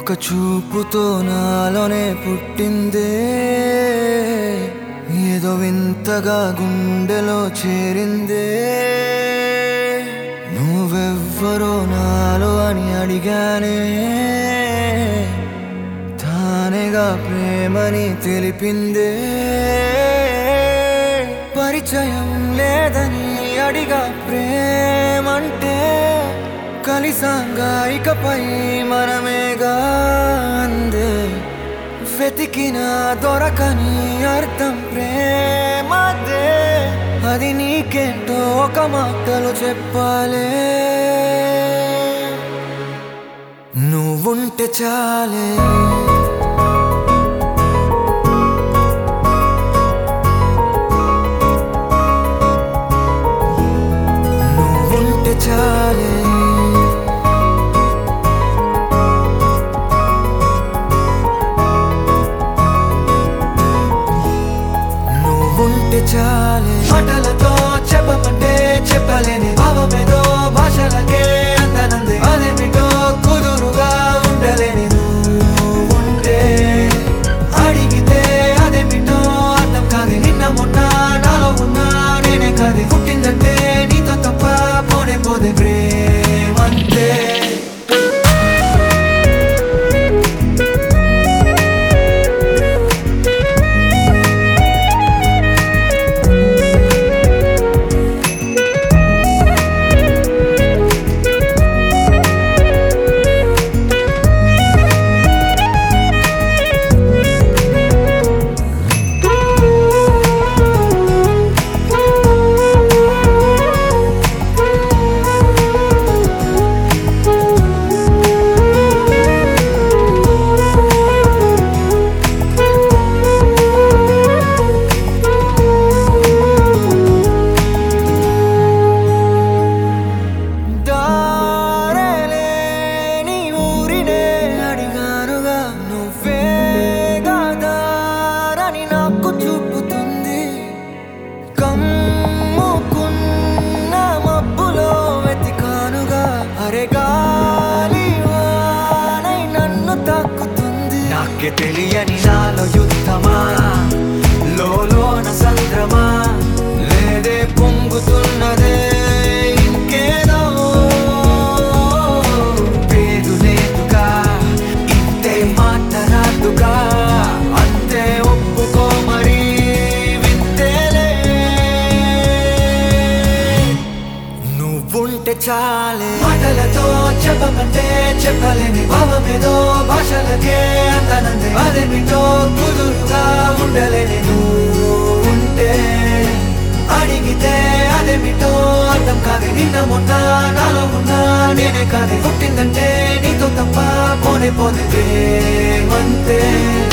ఒక చూపుతో నాలోనే పుట్టిందే ఏదో వింతగా గుండెలో చేరిందే నువ్వెవ్వరో నాలో అని అడిగానే తానేగా ప్రేమని తెలిపిందే పరిచయం లేదని అడిగా ప్రేమంటే కలిసాంగా ఇకపై మనమేగా అందే వెతికిన దొరకని అర్థం ప్రేమదే అది నీకేంటో ఒక మాటలు చెప్పాలే నువ్వుంటే చాలే నువ్వుంటే చాలే నువ్వుంటే చాలే మాటలతో చెప్పమంటే చెప్పలేని భావమేదో భాషలకే అందనంది అదేమిటో కుదురుగా ఉండలేని నువ్వుంటే అడిగితే అదేమిటో అర్థం కాదు నిన్న మొన్న నాలో ఉన్నా నేనే కాదు పుట్టిందంటే నీతో తప్ప పోనే పోదే ప్రేమంతే దారేలేని ఊరినే అడిగానుగా నువ్వేగా దారని నాకు చూపుతుంది కమ్ముకున్న మబ్బులో వెతికానుగా అరే గాలి వానై నన్ను తాకుతుంది నాకే తెలియని నాలో యుద్ధమా లోలోన సంద్రమా లేదే పొంగుతున్నదే ఇంకేదో పేరు లేదుగా ఇంతే మాట రాదుగా అంతే ఒప్పుకో మరి వింతేలే నువ్వుంటే చాలే మాటలతో చెప్పమంటే చెప్పలేని భావమేదో భాషలకే అందనంది అదేమిటో కుదురుగా ఉండలేని నువ్వుంటే అడిగితే అదేమిటో అర్థం కాదు నిన్న మొన్న నాలో ఉన్నా నేనే కాదు పుట్టిందంటే నీతో తప్ప పోనే పోనే ప్రేమంతే